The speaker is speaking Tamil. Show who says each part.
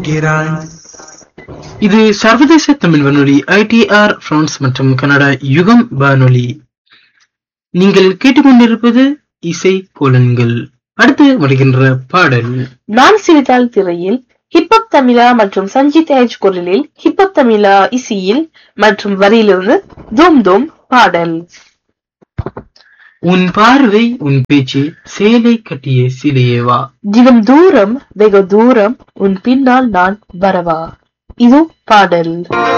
Speaker 1: போகிறாய்
Speaker 2: இது சர்வதேச தமிழ் வானொலி ஐடிஆர் பிரான்ஸ் மற்றும் கனடா யுகம் வானொலி நீங்கள் கேட்டுக்கொண்டிருப்பது இசை கோலன்கள் அடுத்து வருகின்ற பாடல்
Speaker 3: நான் சிரித்தால் திரையில் ஹிப்ஹப் தமிழா மற்றும் சஞ்சித் ஏஜ் குரலில் ஹிப்ஹப் தமிழா இசையில் மற்றும் வரியிலிருந்து தூம் தூம் பாடல்
Speaker 2: உன் பார்வை உன் பேச்சு சேலை கட்டிய சிலையேவா
Speaker 3: தினம் தூரம் வெகு தூரம் உன் பின்னால் நான் வரவா இது பாடல்